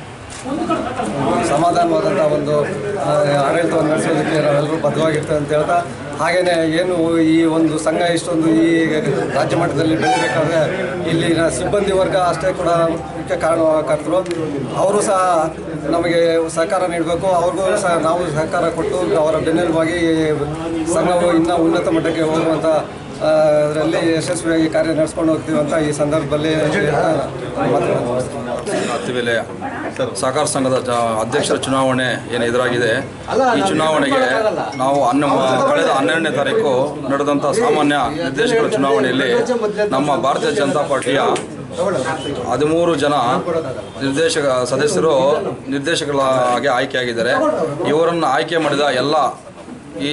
ಸಮಾಧಾನವಾದಂಥ ಒಂದು ಆ, ಆಡಳಿತವನ್ನು ನಡೆಸೋದಕ್ಕೆ ನಾವೆಲ್ಲರೂ ಬದ್ಧವಾಗಿರ್ತೇವೆ ಅಂತ ಹೇಳ್ತಾ ಹಾಗೆಯೇ ಏನು ಈ ಒಂದು ಸಂಘ ಇಷ್ಟೊಂದು ಈ ರಾಜ್ಯ ಮಟ್ಟದಲ್ಲಿ ಬೆಳಿಬೇಕಾದ್ರೆ ಇಲ್ಲಿನ ಸಿಬ್ಬಂದಿ ವರ್ಗ ಅಷ್ಟೇ ಕೂಡ ಮುಖ್ಯ ಕಾರಣಕರ್ತರು ಅವರು ಸಹ ನಮಗೆ ಸಹಕಾರ ನೀಡಬೇಕು ಅವ್ರಿಗೂ ಸಹ ನಾವು ಸಹಕಾರ ಕೊಟ್ಟು ಅವರ ಬೆನ್ನೆಲುಬಾಗಿ ಸಂಘವು ಇನ್ನೂ ಉನ್ನತ ಮಟ್ಟಕ್ಕೆ ಹೋಗುವಂಥ ಅದರಲ್ಲಿ ಯಶಸ್ವಿಯಾಗಿ ಕಾರ್ಯ ನಡೆಸ್ಕೊಂಡು ಹೋಗ್ತೀವಿ ಅಂತ ಈ ಸಂದರ್ಭದಲ್ಲಿ ಹೇಳ್ತಾ ಮಾತುಗಳನ್ನು ಮುಗಿಸ್ತೀನಿ. ಹತ್ತಿಬೆಲೆ ಸಹಕಾರ ಸಂಘದ ಜ- ಅಧ್ಯಕ್ಷರ ಚುನಾವಣೆ ಏನು ಎದುರಾಗಿದೆ ಈ ಚುನಾವಣೆಗೆ ನಾವು ಹನ್ನ ಕಳೆದ ಹನ್ನೆರಡನೇ ತಾರೀಕು ನಡೆದಂಥ ಸಾಮಾನ್ಯ ನಿರ್ದೇಶಕರ ಚುನಾವಣೆಯಲ್ಲಿ ನಮ್ಮ ಭಾರತೀಯ ಜನತಾ ಪಾರ್ಟಿಯ ಹದಿಮೂರು ಜನ ನಿರ್ದೇಶಕ ಸದಸ್ಯರು ನಿರ್ದೇಶಕರಾಗಿ ಆಯ್ಕೆಯಾಗಿದ್ದಾರೆ ಇವರನ್ನು ಆಯ್ಕೆ ಮಾಡಿದ ಎಲ್ಲ ಈ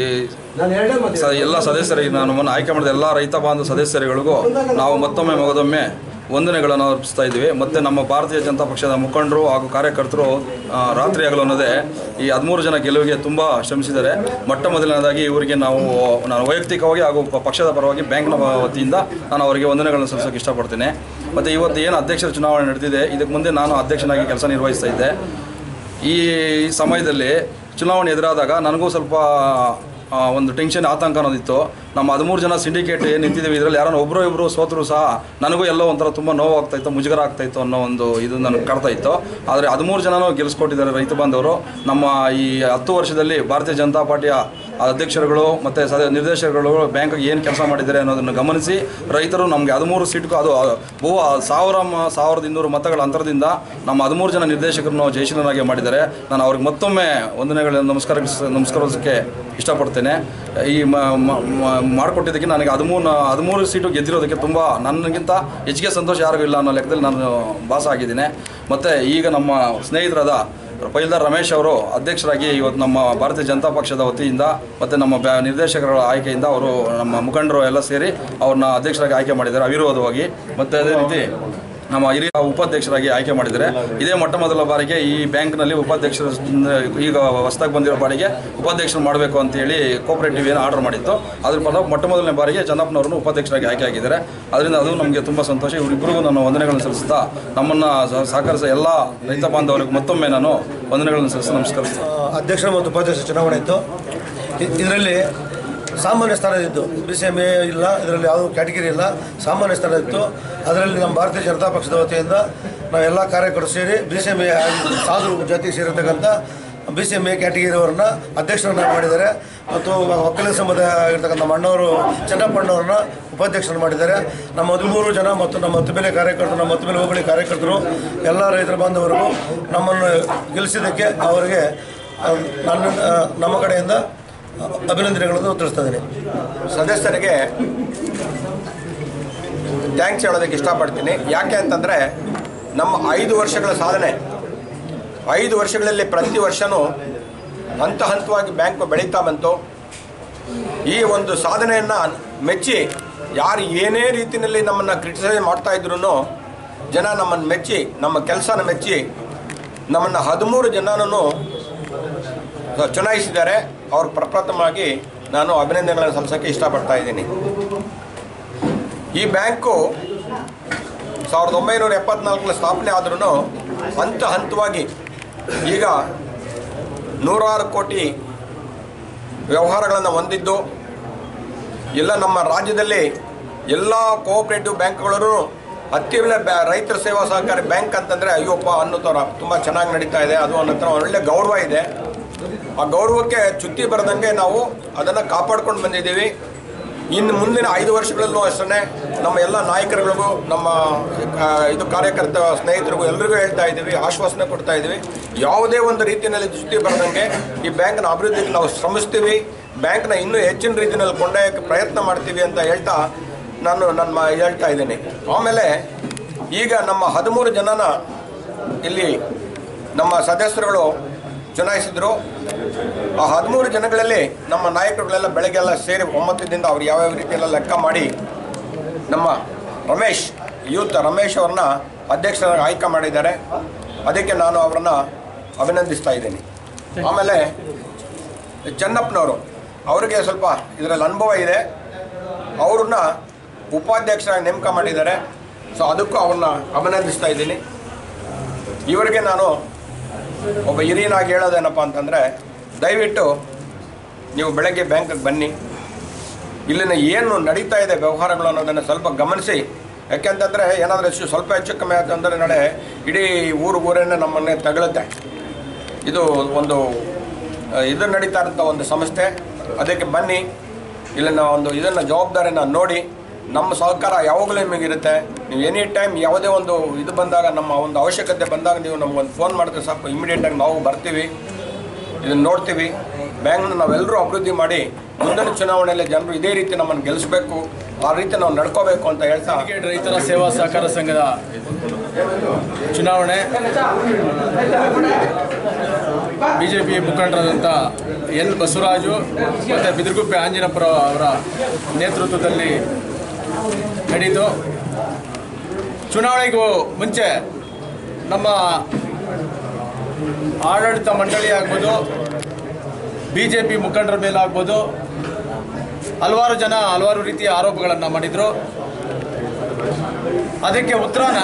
ಸ ಎಲ್ಲ ಸದಸ್ಯರಿಗೆ ನಾನು ನಮ್ಮನ್ನು ಆಯ್ಕೆ ಮಾಡಿದ ಎಲ್ಲ ರೈತ ಬಾಂಧವ ಸದಸ್ಯರುಗಳಿಗೂ ನಾವು ಮತ್ತೊಮ್ಮೆ ಮಗದೊಮ್ಮೆ ವಂದನೆಗಳನ್ನು ಅರ್ಪಿಸ್ತಾ ಇದ್ದೀವಿ ಮತ್ತು ನಮ್ಮ ಭಾರತೀಯ ಜನತಾ ಪಕ್ಷದ ಮುಖಂಡರು ಹಾಗೂ ಕಾರ್ಯಕರ್ತರು ಆ, ರಾತ್ರಿ ಹಗಲು ಅನ್ನೋದೇ ಈ ಹದಿಮೂರು ಜನ ಗೆಲುವಿಗೆ ತುಂಬ ಶ್ರಮಿಸಿದ್ದಾರೆ ಮೊಟ್ಟ ಮೊದಲನೇದಾಗಿ ಇವರಿಗೆ ನಾವು ನಾನು ವೈಯಕ್ತಿಕವಾಗಿ ಹಾಗೂ ಪ- ಪಕ್ಷದ ಪರವಾಗಿ ಬ್ಯಾಂಕ್ನ ವತಿಯಿಂದ ನಾನು ಅವರಿಗೆ ವಂದನೆಗಳನ್ನು ಸಲ್ಲಿಸೋಕೆ ಇಷ್ಟಪಡ್ತೀನಿ ಮತ್ತು ಇವತ್ತು ಏನು ಅಧ್ಯಕ್ಷರ ಚುನಾವಣೆ ನಡೆದಿದೆ ಇದಕ್ಕೆ ಮುಂದೆ ನಾನು ಅಧ್ಯಕ್ಷನಾಗಿ ಕೆಲಸ ನಿರ್ವಹಿಸ್ತಾ ಇದ್ದೆ ಈ ಸಮಯದಲ್ಲಿ ಚುನಾವಣೆ ಎದುರಾದಾಗ ನನಗೂ ಸ್ವಲ್ಪ ಆ, ಒಂದು ಟೆನ್ಷನ್ ಆತಂಕ ಅನ್ನೋದಿತ್ತು ನಮ್ಮ ಹದಿಮೂರು ಜನ ಸಿಂಡಿಕೇಟ್ ಏನು ನಿಂತಿದ್ದೀವಿ ಇದರಲ್ಲಿ ಯಾರೋ ಒಬ್ಬರು ಇಬ್ಬರು ಸೋತರು ಸಹ ನನಗೂ ಎಲ್ಲೋ ಒಂಥರ ತುಂಬ ನೋವು ಆಗ್ತಾ ಇತ್ತು ಮುಜುಗರ ಆಗ್ತಾ ಇತ್ತು ಅನ್ನೋ ಒಂದು ಇದು ನನಗೆ ಕಾಡ್ತಾ ಇತ್ತು ಆದರೆ ಹದಿಮೂರು ಜನನೂ ಗೆಲ್ಲಿಸ್ಕೊಟ್ಟಿದ್ದಾರೆ ರೈತ ಬಾಂಧವರು ನಮ್ಮ ಈ ಹತ್ತು ವರ್ಷದಲ್ಲಿ ಭಾರತೀಯ ಜನತಾ ಪಾರ್ಟಿಯ ಆ ಅಧ್ಯಕ್ಷರುಗಳು ಮತ್ತು ಸದ ನಿರ್ದೇಶಕರುಗಳು ಬ್ಯಾಂಕ್ಗೆ ಏನು ಕೆಲಸ ಮಾಡಿದ್ದಾರೆ ಅನ್ನೋದನ್ನು ಗಮನಿಸಿ ರೈತರು ನಮಗೆ ಹದಿಮೂರು ಸೀಟ್ಗೂ ಅದು ಬಹು ಸಾವಿರ ಮ- ಸಾವಿರದ ಇನ್ನೂರು ಮತಗಳ ಅಂತರದಿಂದ ನಮ್ಮ ಹದಿಮೂರು ಜನ ನಿರ್ದೇಶಕರನ್ನು ಜಯಶೀಲನಾಗಿ ಮಾಡಿದ್ದಾರೆ ನಾನು ಅವ್ರಿಗೆ ಮತ್ತೊಮ್ಮೆ ವಂದನೆಗಳನ್ನು ನಮಸ್ಕಾರ ನಮಸ್ಕರಿಸೋಕ್ಕೆ ಇಷ್ಟಪಡ್ತೇನೆ ಈ ಮ- ಮ- ಮ- ಮಾಡಿಕೊಟ್ಟಿದ್ದಕ್ಕೆ ನನಗೆ ಹದಿಮೂರು ಹದಿಮೂರು ಸೀಟು ಗೆದ್ದಿರೋದಕ್ಕೆ ತುಂಬ ನನಗಿಂತ ಹೆಚ್ಚಿಗೆ ಸಂತೋಷ ಯಾರಿಗೂ ಇಲ್ಲ ಅನ್ನೋ ಲೆಕ್ಕದಲ್ಲಿ ನಾನು ಭಾಸ ಆಗಿದ್ದೀನಿ ಮತ್ತು ಈಗ ನಮ್ಮ ಸ್ನೇಹಿತರಾದ ಪೈಲ್ದಾರ್ ರಮೇಶ್ ಅವರು ಅಧ್ಯಕ್ಷರಾಗಿ ಇವತ್ತು ನಮ್ಮ ಭಾರತೀಯ ಜನತಾ ಪಕ್ಷದ ವತಿಯಿಂದ ಮತ್ತು ನಮ್ಮ ಬ್ಯಾ ನಿರ್ದೇಶಕರ ಆಯ್ಕೆಯಿಂದ ಅವರು ನಮ್ಮ ಮುಖಂಡರು ಎಲ್ಲ ಸೇರಿ ಅವ್ರನ್ನ ಅಧ್ಯಕ್ಷರಾಗಿ ಆಯ್ಕೆ ಮಾಡಿದ್ದಾರೆ ಅವಿರೋಧವಾಗಿ ಮತ್ತು ಅದೇ ರೀತಿ ನಮ್ಮ ಹಿರಿಯ ಉಪಾಧ್ಯಕ್ಷರಾಗಿ ಆಯ್ಕೆ ಮಾಡಿದ್ದಾರೆ ಇದೇ ಮೊಟ್ಟ ಮೊದಲ ಬಾರಿಗೆ ಈ ಬ್ಯಾಂಕ್ನಲ್ಲಿ ಉಪಾಧ್ಯಕ್ಷರ ಈಗ ಹೊಸದಾಗಿ ಬಂದಿರೋ ಬಾರಿಗೆ ಉಪಾಧ್ಯಕ್ಷರು ಮಾಡಬೇಕು ಅಂತೇಳಿ ಕೋಪರೇಟಿವ್ ಏನು ಆರ್ಡರ್ ಮಾಡಿತ್ತು ಅದ್ರ ಫಲ ಮೊಟ್ಟ ಮೊದಲನೇ ಬಾರಿಗೆ ಚನ್ನಪ್ಪನವರನ್ನು ಉಪಾಧ್ಯಕ್ಷರಾಗಿ ಆಯ್ಕೆ ಆಗಿದ್ದಾರೆ ಅದರಿಂದ ಅದು ನಮಗೆ ತುಂಬ ಸಂತೋಷ ಇವರಿಬ್ಬರಿಗೂ ನಾನು ವಂದನೆಗಳನ್ನು ಸಲ್ಲಿಸ್ತಾ ನಮ್ಮನ್ನು ಸಹ- ಸಹಕರಿಸಿದ ಎಲ್ಲ ರೈತ ಬಾಂಧವರಿಗೆ ಮತ್ತೊಮ್ಮೆ ನಾನು ವಂದನೆಗಳನ್ನು ಸಲ್ಲಿಸಿ ನಮಸ್ಕರಿಸ್ತೀನಿ ಅಧ್ಯಕ್ಷ ಮತ್ತು ಉಪಾಧ್ಯಕ್ಷ ಚುನಾವಣೆ ಇತ್ತು ಇದರಲ್ಲಿ ಸಾಮಾನ್ಯ ಸ್ಥಾನ ಇದ್ದು ಬಿ ಸಿ ಎಮ್ ಎ ಇಲ್ಲ ಇದರಲ್ಲಿ ಯಾವುದೂ ಕ್ಯಾಟಗಿರಿ ಇಲ್ಲ ಸಾಮಾನ್ಯ ಸ್ಥಾನ ಇತ್ತು ಅದರಲ್ಲಿ ನಮ್ಮ ಭಾರತೀಯ ಜನತಾ ಪಕ್ಷದ ವತಿಯಿಂದ ನಾವೆಲ್ಲ ಕಾರ್ಯಕರ್ತರು ಸೇರಿ B C M A Sadhu ಜೊತೆಗೆ ಸೇರಿರ್ತಕ್ಕಂಥ ಬಿ ಸಿ ಎಮ್ ಎ ಕ್ಯಾಟಗಿರಿಯವರನ್ನ ಅಧ್ಯಕ್ಷರನ್ನ ಮಾಡಿದ್ದಾರೆ ಮತ್ತು ಒಕ್ಕಲಿಗ ಸಮುದಾಯ ಆಗಿರ್ತಕ್ಕಂಥ ನಮ್ಮ ಅಣ್ಣವರು ಚನ್ನಪ್ಪಣ್ಣವ್ರನ್ನ ಉಪಾಧ್ಯಕ್ಷರನ್ನು ಮಾಡಿದ್ದಾರೆ ನಮ್ಮ ಹದಿಮೂರು ಜನ ಮತ್ತು ನಮ್ಮ ಹತ್ತುಬೇಲೆ ಕಾರ್ಯಕರ್ತರು ನಮ್ಮ ಹತ್ತುಬೇಲೆ ಹೋಬಳಿ ಕಾರ್ಯಕರ್ತರು ಎಲ್ಲ ರೈತರ ಬಾಂಧವರಿಗೂ ನಮ್ಮನ್ನು ಗೆಲ್ಲಿಸಿದ್ದಕ್ಕೆ ಅವರಿಗೆ ಆ, ನನ್ನ ಆ, ನಮ್ಮ ಕಡೆಯಿಂದ ಅಭಿನಂದನೆಗಳನ್ನು ತಿಳಿಸ್ತಾ ಇದ್ದೀನಿ ಸದಸ್ಯರಿಗೆ ಥ್ಯಾಂಕ್ಸ್ ಹೇಳೋದಕ್ಕೆ ಇಷ್ಟಪಡ್ತೀನಿ ಯಾಕೆ ಅಂತಂದರೆ ನಮ್ಮ ಐದು ವರ್ಷಗಳ ಸಾಧನೆ ಐದು ವರ್ಷಗಳಲ್ಲಿ ಪ್ರತಿ ವರ್ಷವೂ ಹಂತ ಹಂತವಾಗಿ ಬ್ಯಾಂಕ್ ಬೆಳೀತಾ ಬಂತು ಈ ಒಂದು ಸಾಧನೆಯನ್ನು ಮೆಚ್ಚಿ ಯಾರು ಏನೇ ರೀತಿಯಲ್ಲಿ ನಮ್ಮನ್ನು ಕ್ರಿಟಿಸೈಸ್ ಮಾಡ್ತಾ ಇದ್ರು ಜನ ನಮ್ಮನ್ನು ಮೆಚ್ಚಿ ನಮ್ಮ ಕೆಲಸನ ಮೆಚ್ಚಿ ನಮ್ಮನ್ನು ಹದಿಮೂರು ಜನನೂ ಚುನಾಯಿಸಿದ್ದಾರೆ ಅವ್ರ ಪ್ರಪ್ರಥಮವಾಗಿ ನಾನು ಅಭಿನಂದನೆಗಳನ್ನು ಸಲ್ಲಿಸೋಕ್ಕೆ ಇಷ್ಟಪಡ್ತಾ ಇದ್ದೀನಿ ಈ ಬ್ಯಾಂಕು ಸಾವಿರದ ಒಂಬೈನೂರ ಎಪ್ಪತ್ನಾಲ್ಕರಲ್ಲಿ ಸ್ಥಾಪನೆ ಆದ್ರೂ ಹಂತ ಹಂತವಾಗಿ ಈಗ ನೂರಾರು ಕೋಟಿ ವ್ಯವಹಾರಗಳನ್ನು ಹೊಂದಿದ್ದು ಎಲ್ಲ ನಮ್ಮ ರಾಜ್ಯದಲ್ಲಿ ಎಲ್ಲ ಕೋಆಪರೇಟಿವ್ ಬ್ಯಾಂಕ್ಗಳೂ ಹತ್ತಿರ ಬ್ಯಾ ರೈತರ ಸೇವಾ ಸಹಕಾರಿ ಬ್ಯಾಂಕ್ ಅಂತಂದರೆ ಅಯ್ಯೋಪ್ಪ ಅನ್ನೋ ಥರ ತುಂಬ ಚೆನ್ನಾಗಿ ನಡೀತಾ ಇದೆ ಅದು ಅನ್ನೋ ಥರ ಒಳ್ಳೆ ಗೌರವ ಇದೆ ಆ ಗೌರವಕ್ಕೆ ಚ್ಯುತಿ ಬರದಂಗೆ ನಾವು ಅದನ್ನು ಕಾಪಾಡ್ಕೊಂಡು ಬಂದಿದ್ದೀವಿ ಇನ್ನು ಮುಂದಿನ ಐದು ವರ್ಷಗಳಲ್ಲೂ ಅಷ್ಟೇ ನಮ್ಮ ಎಲ್ಲ ನಾಯಕರುಗಳಿಗೂ ನಮ್ಮ ಆ, ಇದು ಕಾರ್ಯಕರ್ತ ಸ್ನೇಹಿತರಿಗೂ ಎಲ್ರಿಗೂ ಹೇಳ್ತಾ ಇದ್ದೀವಿ ಆಶ್ವಾಸನೆ ಕೊಡ್ತಾ ಇದ್ದೀವಿ ಯಾವುದೇ ಒಂದು ರೀತಿಯಲ್ಲಿ ಚ್ಯುತಿ ಬರದಂಗೆ ಈ ಬ್ಯಾಂಕ್ನ ಅಭಿವೃದ್ಧಿಗೆ ನಾವು ಶ್ರಮಿಸ್ತೀವಿ ಬ್ಯಾಂಕ್ನ ಇನ್ನೂ ಹೆಚ್ಚಿನ ರೀತಿಯಲ್ಲಿ ಕೊಂಡೊಯ್ಯೋಕ್ಕೆ ಪ್ರಯತ್ನ ಮಾಡ್ತೀವಿ ಅಂತ ಹೇಳ್ತಾ ನಾನು ನನ್ನ ಮ- ಹೇಳ್ತಾ ಇದ್ದೀನಿ ಆಮೇಲೆ ಈಗ ನಮ್ಮ ಹದಿಮೂರು ಜನನ ಇಲ್ಲಿ ನಮ್ಮ ಸದಸ್ಯರುಗಳು ಚುನಾಯಿಸಿದ್ರು ಆ ಹದಿಮೂರು ಜನಗಳಲ್ಲಿ ನಮ್ಮ ನಾಯಕರುಗಳೆಲ್ಲ ಬೆಳಗ್ಗೆಲ್ಲ ಸೇರಿ ಒಂಬತ್ತರಿಂದ ಅವ್ರು ಯಾವ್ಯಾವ ರೀತಿಯೆಲ್ಲ ಲೆಕ್ಕ ಮಾಡಿ ನಮ್ಮ ರಮೇಶ್ ಯೂತ್ ರಮೇಶ್ ಅವ್ರನ್ನ ಅಧ್ಯಕ್ಷರಾಗಿ ಆಯ್ಕೆ ಮಾಡಿದ್ದಾರೆ ಅದಕ್ಕೆ ನಾನು ಅವರನ್ನ ಅಭಿನಂದಿಸ್ತಾ ಇದ್ದೀನಿ ಆಮೇಲೆ ಚೆನ್ನಪ್ಪನವರು ಅವರಿಗೆ ಸ್ವಲ್ಪ ಇದರಲ್ಲಿ ಅನುಭವ ಇದೆ ಅವ್ರನ್ನ ಉಪಾಧ್ಯಕ್ಷರಾಗಿ ನೇಮಕ ಮಾಡಿದ್ದಾರೆ ಸೊ ಅದಕ್ಕೂ ಅವ್ರನ್ನ ಅಭಿನಂದಿಸ್ತಾ ಇದ್ದೀನಿ ಇವರಿಗೆ ನಾನು ಒಬ್ಬ ಹಿರಿಯನಾಗಿ ಹೇಳೋದೇನಪ್ಪ ಅಂತಂದರೆ ದಯವಿಟ್ಟು ನೀವು ಬೆಳಗ್ಗೆ ಬ್ಯಾಂಕಿಗೆ ಬನ್ನಿ ಇಲ್ಲಿನ ಏನು ನಡೀತಾ ಇದೆ ವ್ಯವಹಾರಗಳು ಅನ್ನೋದನ್ನು ಸ್ವಲ್ಪ ಗಮನಿಸಿ ಯಾಕೆಂತಂದರೆ ಏನಾದರೂ ಹೆಚ್ಚು ಸ್ವಲ್ಪ ಹೆಚ್ಚು ಕಮ್ಮಿ ಆಯ್ತು ಅಂದರೆ ನಾಳೆ ಇಡೀ ಊರು ಊರನ್ನೇ ನಮ್ಮನ್ನೇ ತಗಳುತ್ತೆ ಇದು ಒಂದು ಆ, ಇದು ನಡೀತಾ ಇರೋಂಥ ಒಂದು ಸಂಸ್ಥೆ ಅದಕ್ಕೆ ಬನ್ನಿ ಇಲ್ಲಿನ ಒಂದು ಇದನ್ನು ಜವಾಬ್ದಾರಿನ ನೋಡಿ ನಮ್ಮ ಸಹಕಾರ ಯಾವಾಗಲೂ ನಿಮಗಿರುತ್ತೆ ನೀವು ಎನಿ ಟೈಮ್ ಯಾವುದೇ ಒಂದು ಇದು ಬಂದಾಗ ನಮ್ಮ ಒಂದು ಅವಶ್ಯಕತೆ ಬಂದಾಗ ನೀವು ನಮಗೊಂದು ಫೋನ್ ಮಾಡಿದ್ರೆ ಸಾಕು ಇಮಿಡಿಯೇಟಾಗಿ ನಾವು ಬರ್ತೀವಿ ಇದನ್ನು ನೋಡ್ತೀವಿ ಬ್ಯಾಂಕ್ನ ನಾವೆಲ್ಲರೂ ಅಭಿವೃದ್ಧಿ ಮಾಡಿ ಮುಂದಿನ ಚುನಾವಣೆಯಲ್ಲಿ ಜನರು ಇದೇ ರೀತಿ ನಮ್ಮನ್ನು ಗೆಲ್ಲಿಸಬೇಕು ಆ ರೀತಿ ನಾವು ನಡ್ಕೋಬೇಕು ಅಂತ ಹೇಳ್ತಾ ರೈತರ ಸೇವಾ ಸಹಕಾರ ಸಂಘದ ಚುನಾವಣೆ ಬಿ ಜೆ ಪಿ ಮುಖಂಡರಾದಂಥ ಎನ್ ಬಸವರಾಜು ಮತ್ತು ಬಿದಿರುಗುಪ್ಪೆ ಆಂಜನಪುರ ಅವರ ನೇತೃತ್ವದಲ್ಲಿ ನಡೆಯಿತು ಚುನಾವಣೆಗೂ ಮುಂಚೆ ನಮ್ಮ ಆಡಳಿತ ಮಂಡಳಿ ಆಗ್ಬೋದು ಬಿ ಜೆ ಪಿ ಮುಖಂಡರ ಮೇಲಾಗ್ಬೋದು ಹಲವಾರು ಜನ ಹಲವಾರು ರೀತಿಯ ಆರೋಪಗಳನ್ನು ಮಾಡಿದರು ಅದಕ್ಕೆ ಉತ್ತರನ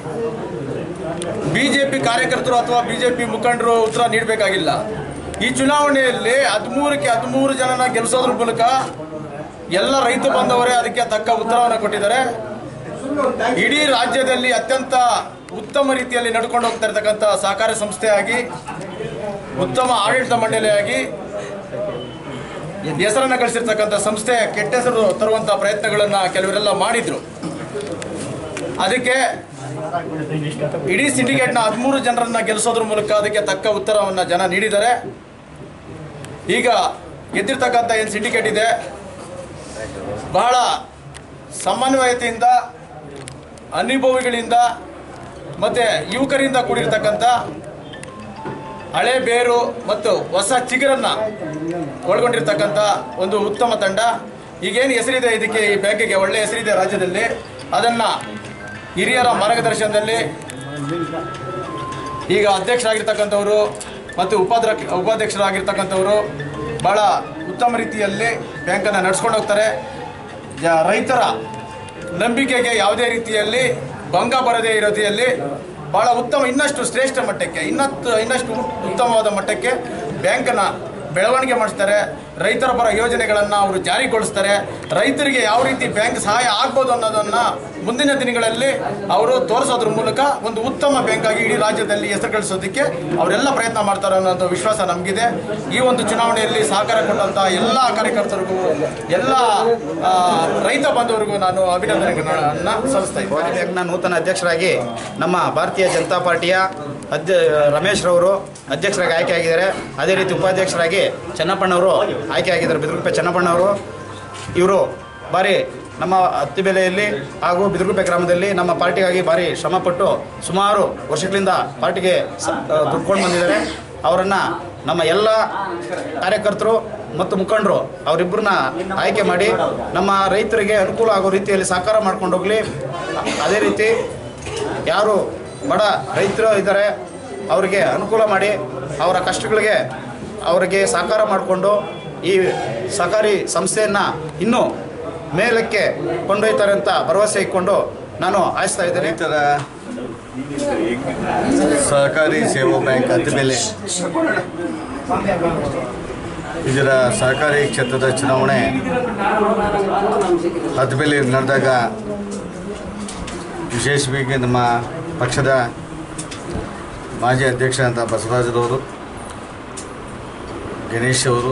ಬಿಜೆಪಿ ಕಾರ್ಯಕರ್ತರು ಅಥವಾ ಬಿಜೆಪಿ ಮುಖಂಡರು ಉತ್ತರ ನೀಡಬೇಕಾಗಿಲ್ಲ ಈ ಚುನಾವಣೆಯಲ್ಲಿ ಹದಿಮೂರಕ್ಕೆ ಹದಿಮೂರು ಜನನ ಗೆಲ್ಲಿಸೋದ್ರ ಮೂಲಕ ಎಲ್ಲ ರೈತ ಬಾಂಧವರೇ ಅದಕ್ಕೆ ತಕ್ಕ ಉತ್ತರವನ್ನು ಕೊಟ್ಟಿದ್ದಾರೆ ಇಡೀ ರಾಜ್ಯದಲ್ಲಿ ಅತ್ಯಂತ ಉತ್ತಮ ರೀತಿಯಲ್ಲಿ ನಡ್ಕೊಂಡು ಹೋಗ್ತಾ ಇರ್ತಕ್ಕಂಥ ಸಹಕಾರಿ ಸಂಸ್ಥೆಯಾಗಿ ಉತ್ತಮ ಆಡಳಿತ ಮಂಡಳಿಯಾಗಿ ಹೆಸರನ್ನು ಗಳಿಸಿರ್ತಕ್ಕಂಥ ಸಂಸ್ಥೆ ಕೆಟ್ಟ ಹೆಸರು ತರುವಂಥ ಪ್ರಯತ್ನಗಳನ್ನು ಕೆಲವರೆಲ್ಲ ಮಾಡಿದ್ರು ಅದಕ್ಕೆ ಇಡೀ ಸಿಂಡಿಕೇಟ್ನ ಹದಿಮೂರು ಜನರನ್ನ ಗೆಲ್ಲಿಸೋದ್ರ ಮೂಲಕ ಅದಕ್ಕೆ ತಕ್ಕ ಉತ್ತರವನ್ನು ಜನ ನೀಡಿದ್ದಾರೆ ಈಗ ಗೆದ್ದಿರ್ತಕ್ಕಂಥ ಏನು ಸಿಂಡಿಕೇಟ್ ಇದೆ ಬಹಳ ಸಮನ್ವಯತೆಯಿಂದ ಅನುಭವಿಗಳಿಂದ ಮತ್ತು ಯುವಕರಿಂದ ಕೂಡಿರ್ತಕ್ಕಂಥ ಹಳೆ ಬೇರು ಮತ್ತು ಹೊಸ ಚಿಗುರನ್ನ ಒಳಗೊಂಡಿರ್ತಕ್ಕಂಥ ಒಂದು ಉತ್ತಮ ತಂಡ ಈಗೇನು ಹೆಸರಿದೆ ಇದಕ್ಕೆ ಈ ಬ್ಯಾಂಕಿಗೆ ಒಳ್ಳೆ ಹೆಸರಿದೆ ರಾಜ್ಯದಲ್ಲಿ ಅದನ್ನು ಹಿರಿಯರ ಮಾರ್ಗದರ್ಶನದಲ್ಲಿ ಈಗ ಅಧ್ಯಕ್ಷರಾಗಿರ್ತಕ್ಕಂಥವರು ಮತ್ತು ಉಪಾಧ್ಯಕ್ಷ ಉಪಾಧ್ಯಕ್ಷರಾಗಿರ್ತಕ್ಕಂಥವರು ಭಾಳ ಉತ್ತಮ ರೀತಿಯಲ್ಲಿ ಬ್ಯಾಂಕನ್ನು ನಡ್ಸ್ಕೊಂಡು ಹೋಗ್ತಾರೆ ಜ- ರೈತರ ನಂಬಿಕೆಗೆ ಯಾವುದೇ ರೀತಿಯಲ್ಲಿ ಭಂಗ ಬರದೇ ಇರೋ ರೀತಿಯಲ್ಲಿ ಭಾಳ ಉತ್ತಮ ಇನ್ನಷ್ಟು ಶ್ರೇಷ್ಠ ಮಟ್ಟಕ್ಕೆ ಇನ್ನತ್ತು ಇನ್ನಷ್ಟು ಉತ್ತಮವಾದ ಮಟ್ಟಕ್ಕೆ ಬ್ಯಾಂಕನ್ನು ಬೆಳವಣಿಗೆ ಮಾಡಿಸ್ತಾರೆ ರೈತರ ಪರ ಯೋಜನೆಗಳನ್ನು ಅವರು ಜಾರಿಗೊಳಿಸ್ತಾರೆ ರೈತರಿಗೆ ಯಾವ ರೀತಿ ಬ್ಯಾಂಕ್ ಸಹಾಯ ಆಗ್ಬೋದು ಅನ್ನೋದನ್ನು ಮುಂದಿನ ದಿನಗಳಲ್ಲಿ ಅವರು ತೋರಿಸೋದ್ರ ಮೂಲಕ ಒಂದು ಉತ್ತಮ ಬ್ಯಾಂಕ್ ಆಗಿ ಇಡೀ ರಾಜ್ಯದಲ್ಲಿ ಹೆಸರು ಗಳಿಸೋದಕ್ಕೆ ಅವರೆಲ್ಲ ಪ್ರಯತ್ನ ಮಾಡ್ತಾರೆ ಅನ್ನೋ ವಿಶ್ವಾಸ ನಮಗಿದೆ ಈ ಒಂದು ಚುನಾವಣೆಯಲ್ಲಿ ಸಹಕಾರ ಕೊಟ್ಟಂಥ ಎಲ್ಲ ಕಾರ್ಯಕರ್ತರಿಗೂ ಎಲ್ಲ ಆ, ರೈತ ಬಾಂಧವರಿಗೂ ನಾನು ಅಭಿನಂದನೆಗಳನ್ನ ಸಲ್ಲಿಸ್ತಾ ಇದ್ದೀನಿ ಬ್ಯಾಂಕ್ನ ನೂತನ ಅಧ್ಯಕ್ಷರಾಗಿ ನಮ್ಮ ಭಾರತೀಯ ಜನತಾ ಪಾರ್ಟಿಯ ಅಧ್ಯ ರಮೇಶ್ ರವರು ಅಧ್ಯಕ್ಷರಾಗಿ ಆಯ್ಕೆ ಆಗಿದ್ದಾರೆ ಅದೇ ರೀತಿ ಉಪಾಧ್ಯಕ್ಷರಾಗಿ ಚೆನ್ನಪ್ಪಣ್ಣವರು ಆಯ್ಕೆ ಆಗಿದ್ದಾರೆ ಬಿದಿರುಗುಪ್ಪೆ ಚೆನ್ನಪ್ಪಣ್ಣವರು ಇವರು ಭಾರಿ ನಮ್ಮ ಹತ್ತಿಬೆಲೆಯಲ್ಲಿ ಹಾಗೂ ಬಿದಿರುಗುಪ್ಪೆ ಗ್ರಾಮದಲ್ಲಿ ನಮ್ಮ ಪಾರ್ಟಿಗಾಗಿ ಭಾರಿ ಶ್ರಮಪಟ್ಟು ಸುಮಾರು ವರ್ಷಗಳಿಂದ ಪಾರ್ಟಿಗೆ ಸ- ಆ, ದುಡ್ಕೊಂಡು ಬಂದಿದ್ದಾರೆ ಅವರನ್ನು ನಮ್ಮ ಎಲ್ಲ ಕಾರ್ಯಕರ್ತರು ಮತ್ತು ಮುಖಂಡರು ಅವರಿಬ್ಬರನ್ನ ಆಯ್ಕೆ ಮಾಡಿ ನಮ್ಮ ರೈತರಿಗೆ ಅನುಕೂಲ ಆಗೋ ರೀತಿಯಲ್ಲಿ ಸಹಕಾರ ಮಾಡ್ಕೊಂಡು ಹೋಗಲಿ ಅದೇ ರೀತಿ ಯಾರು ಬಡ ರೈತರು ಇದ್ದಾರೆ ಅವರಿಗೆ ಅನುಕೂಲ ಮಾಡಿ ಅವರ ಕಷ್ಟಗಳಿಗೆ ಅವರಿಗೆ ಸಹಕಾರ ಮಾಡಿಕೊಂಡು ಈ ಸಹಕಾರಿ ಸಂಸ್ಥೆಯನ್ನು ಇನ್ನೂ ಮೇಲಕ್ಕೆ ಕೊಂಡೊಯ್ತಾರೆ ಅಂತ ಭರವಸೆ ಇಟ್ಕೊಂಡು ನಾನು ಆಯಿಸ್ತಾ ಇದ್ದೇನೆ ರೈತರ ಸಹಕಾರಿ ಸೇವಾ ಬ್ಯಾಂಕ್ ಅತಿಬೆಲೆ ಇದರ ಸಹಕಾರಿ ಕ್ಷೇತ್ರದ ಚುನಾವಣೆ ಅತಿಬೆಲೆ ನಡೆದಾಗ ವಿಶೇಷವಾಗಿ ನಮ್ಮ ಪಕ್ಷದ ಮಾಜಿ ಅಧ್ಯಕ್ಷರಾದಂಥ ಬಸವರಾಜರವರು ಗಣೇಶ್ ಅವರು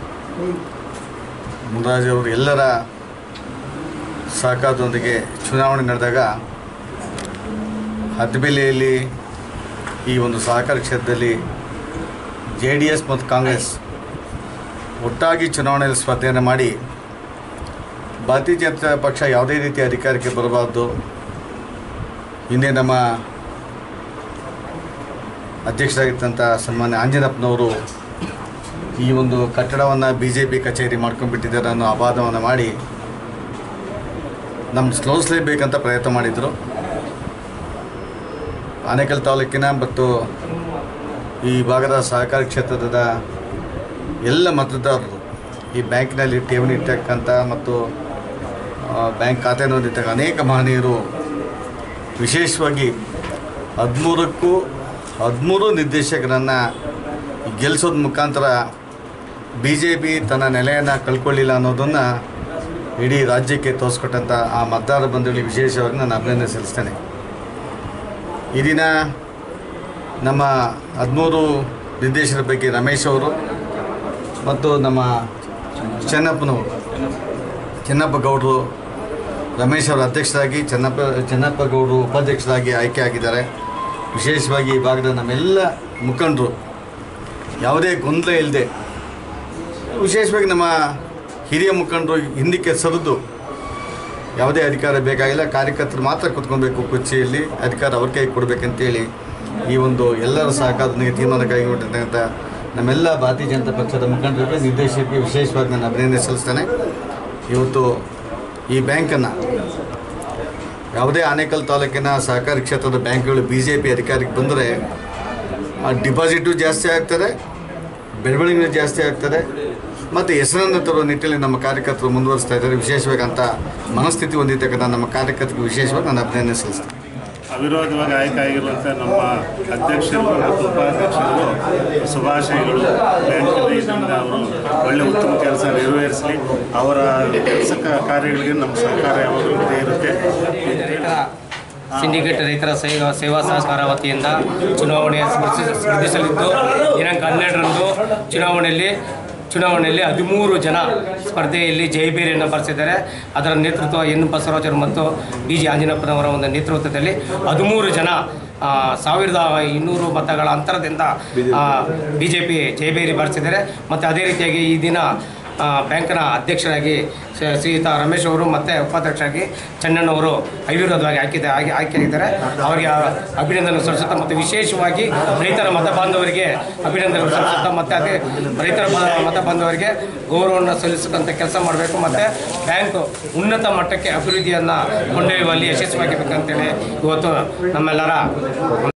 ಮುರಾಜ್ ಅವರು ಎಲ್ಲರ ಸಹಕಾರದೊಂದಿಗೆ ಚುನಾವಣೆ ನಡೆದಾಗ ಹದ್ಬೆಲೆಯಲ್ಲಿ ಈ ಒಂದು ಸಹಕಾರ ಕ್ಷೇತ್ರದಲ್ಲಿ ಜೆ ಡಿ ಎಸ್ ಮತ್ತು ಕಾಂಗ್ರೆಸ್ ಒಟ್ಟಾಗಿ ಚುನಾವಣೆಯಲ್ಲಿ ಸ್ಪರ್ಧೆಯನ್ನು ಮಾಡಿ ಭಾರತೀಯ ಜನತಾ ಪಕ್ಷ ಯಾವುದೇ ರೀತಿ ಅಧಿಕಾರಕ್ಕೆ ಬರಬಾರ್ದು ಹಿಂದೆ ನಮ್ಮ ಅಧ್ಯಕ್ಷರಾಗಿದ್ದಂಥ ಸನ್ಮಾನ್ಯ ಆಂಜನಪ್ಪನವರು ಈ ಒಂದು ಕಟ್ಟಡವನ್ನು ಬಿ ಜೆ ಪಿ ಕಚೇರಿ ಮಾಡ್ಕೊಂಡ್ಬಿಟ್ಟಿದ್ದಾರೆ ಅನ್ನೋ ಅಪಾದವನ್ನು ಮಾಡಿ ನಮ್ಮ ಸ್ಲೋಸ್ಲೇಬೇಕಂತ ಪ್ರಯತ್ನ ಮಾಡಿದರು ಆನೇಕಲ್ ತಾಲೂಕಿನ ಮತ್ತು ಈ ಭಾಗದ ಸಹಕಾರಿ ಕ್ಷೇತ್ರದ ಎಲ್ಲ ಮತದಾರರು ಈ ಬ್ಯಾಂಕಿನಲ್ಲಿ ಠೇವಣಿ ಇರ್ತಕ್ಕಂಥ ಮತ್ತು ಆ, ಬ್ಯಾಂಕ್ ಖಾತೆ ಹೊಂದಿರ್ತಕ್ಕ ಅನೇಕ ಮಹನೀಯರು ವಿಶೇಷವಾಗಿ ಹದಿಮೂರಕ್ಕೂ ಹದಿಮೂರು ನಿರ್ದೇಶಕರನ್ನು ಗೆಲ್ಲಿಸೋದ್ರ ಮುಖಾಂತರ ಬಿ ಜೆ ಪಿ ತನ್ನ ನೆಲೆಯನ್ನು ಕಳ್ಕೊಳ್ಳಿಲ್ಲ ಅನ್ನೋದನ್ನು ಇಡೀ ರಾಜ್ಯಕ್ಕೆ ತೋರಿಸ್ಕೊಟ್ಟಂಥ ಆ ಮತದಾರ ಬಂಧುಗಳಿಗೆ ವಿಶೇಷವಾಗಿ ನಾನು ಅಭಿನಂದನೆ ಸಲ್ಲಿಸ್ತೇನೆ ಈ ದಿನ ನಮ್ಮ ಹದಿಮೂರು ನಿರ್ದೇಶಕರ ಬಗ್ಗೆ ರಮೇಶ್ ಅವರು ಮತ್ತು ನಮ್ಮ ಚೆನ್ನಪ್ಪನವರು ಚೆನ್ನಪ್ಪ ಗೌಡರು ರಮೇಶ್ ಅವರ ಅಧ್ಯಕ್ಷರಾಗಿ ಚೆನ್ನಪ್ಪ ಚೆನ್ನಪ್ಪ ಗೌಡರು ಉಪಾಧ್ಯಕ್ಷರಾಗಿ ಆಯ್ಕೆ ಆಗಿದ್ದಾರೆ ವಿಶೇಷವಾಗಿ ಈ ಭಾಗದ ನಮ್ಮೆಲ್ಲ ಮುಖಂಡರು ಯಾವುದೇ ಗೊಂದಲ ಇಲ್ಲದೆ ವಿಶೇಷವಾಗಿ ನಮ್ಮ ಹಿರಿಯ ಮುಖಂಡರು ಹಿಂದಕ್ಕೆ ಸರಿದು ಯಾವುದೇ ಅಧಿಕಾರ ಬೇಕಾಗಿಲ್ಲ ಕಾರ್ಯಕರ್ತರು ಮಾತ್ರ ಕುತ್ಕೊಬೇಕು ಕುರ್ಚಿಯಲ್ಲಿ ಅಧಿಕಾರ ಅವ್ರ ಕೈಗೆ ಕೊಡಬೇಕಂತೇಳಿ ಈ ಒಂದು ಎಲ್ಲರ ಸಹಕಾರದೊಂದಿಗೆ ತೀರ್ಮಾನ ಕೈಗೊಂಡಿರ್ತಕ್ಕಂಥ ನಮ್ಮೆಲ್ಲ ಭಾರತೀಯ ಜನತಾ ಪಕ್ಷದ ಮುಖಂಡರಿಗೆ ನಿರ್ದೇಶಕರಿಗೆ ವಿಶೇಷವಾಗಿ ನಾನು ಅಭಿನಂದನೆ ಸಲ್ಲಿಸ್ತೇನೆ ಇವತ್ತು ಈ ಬ್ಯಾಂಕನ್ನು ಯಾವುದೇ ಆನೇಕಲ್ ತಾಲೂಕಿನ ಸಹಕಾರಿ ಕ್ಷೇತ್ರದ ಬ್ಯಾಂಕ್ಗಳು ಬಿ ಜೆ ಪಿ ಅಧಿಕಾರಕ್ಕೆ ಬಂದರೆ ಆ ಡಿಪಾಸಿಟು ಜಾಸ್ತಿ ಆಗ್ತದೆ ಬೆಳವಣಿಗೆ ಜಾಸ್ತಿ ಆಗ್ತದೆ ಮತ್ತು ಹೆಸರನ್ನು ತರುವ ನಿಟ್ಟಿನಲ್ಲಿ ನಮ್ಮ ಕಾರ್ಯಕರ್ತರು ಮುಂದುವರಿಸ್ತಾ ಇದ್ದಾರೆ ವಿಶೇಷವಾಗಿ ಅಂತ ಮನಸ್ಥಿತಿ ಹೊಂದಿರ್ತಕ್ಕಂಥ ನಮ್ಮ ಕಾರ್ಯಕರ್ತರಿಗೆ ವಿಶೇಷವಾಗಿ ನಾನು ಅಭಿನಂದನೆ ಸಲ್ಲಿಸ್ತೇನೆ ಅವಿರೋಧವಾಗಿ ಆಯ್ಕೆ ಆಗಿರುವಂಥ ನಮ್ಮ ಅಧ್ಯಕ್ಷರು ಮತ್ತು ಉಪಾಧ್ಯಕ್ಷರು ಶುಭಾಶಯಗಳು ಬ್ಯಾಂಕಿನ ಇದರಿಂದ ಅವರು ಒಳ್ಳೆ ಉತ್ತಮ ಕೆಲಸ ನೆರವೇರಿಸಲಿ ಅವರ ಕೆಲಸ ಕಾರ್ಯಗಳಿಗೆ ನಮ್ಮ ಸಹಕಾರ ಯಾವಾಗಲೂ ಇದ್ದೇ ಇರುತ್ತೆ ಸಿಂಡಿಕೇಟ್ ರೈತರ ಸೇವಾ ಸೇವಾ ಸಹಕಾರ ವತಿಯಿಂದ ಚುನಾವಣೆ ಸ್ಪರ್ಶಿ- ಸ್ಪರ್ಧಿಸಲಿದ್ದು ದಿನಾಂಕ ಹನ್ನೆರಡರಂದು ಚುನಾವಣೆಯಲ್ಲಿ ಚುನಾವಣೆಯಲ್ಲಿ ಹದಿಮೂರು ಜನ ಸ್ಪರ್ಧೆಯಲ್ಲಿ ಜಯಬೇರಿಯನ್ನು ಬರೆಸಿದ್ದಾರೆ ಅದರ ನೇತೃತ್ವ ಎನ್ ಬಸವರಾಜರು ಮತ್ತು ಬಿ ಜಿ ಆಂಜನಪ್ಪನವರ ಒಂದು ನೇತೃತ್ವದಲ್ಲಿ ಹದಿಮೂರು ಜನ ಆ, ಸಾವಿರದ ಇನ್ನೂರು ಮತಗಳ ಅಂತರದಿಂದ ಬಿ ಜೆ ಪಿ ಜಯಬೇರಿ ಬರೆಸಿದ್ದಾರೆ ಮತ್ತು ಅದೇ ರೀತಿಯಾಗಿ ಈ ದಿನ ಆ, ಬ್ಯಾಂಕ್ನ ಅಧ್ಯಕ್ಷರಾಗಿ ಶ್ರೀ- ಶ್ರೀಯುತ ರಮೇಶ್ ಅವರು ಮತ್ತು ಉಪಾಧ್ಯಕ್ಷರಾಗಿ ಚೆನ್ನಣ್ಣವರು ಅವಿರೋಧವಾಗಿ ಹಾಕಿದ ಆಗಿ ಆಯ್ಕೆಯಾಗಿದ್ದಾರೆ ಅವರಿಗೆ ಆ ಅಭಿನಂದನೆ ಸಲ್ಲಿಸುತ್ತಾ ಮತ್ತು ವಿಶೇಷವಾಗಿ ರೈತರ ಮತ ಬಾಂಧವರಿಗೆ ಅಭಿನಂದನೆ ಸಲ್ಲಿಸುತ್ತಾ ಮತ್ತು ಅದೇ ರೈತರ ಮ- ಮತ ಬಾಂಧವರಿಗೆ ಗೌರವವನ್ನು ಸಲ್ಲಿಸತಕ್ಕಂಥ ಕೆಲಸ ಮಾಡಬೇಕು ಮತ್ತು ಬ್ಯಾಂಕ್ ಉನ್ನತ ಮಟ್ಟಕ್ಕೆ ಅಭಿವೃದ್ಧಿಯನ್ನು ಕೊಂಡೊಯ್ಯುವಲ್ಲಿ ಯಶಸ್ವಿಯಾಗಬೇಕಂತೇಳಿ ಇವತ್ತು ನಮ್ಮೆಲ್ಲರ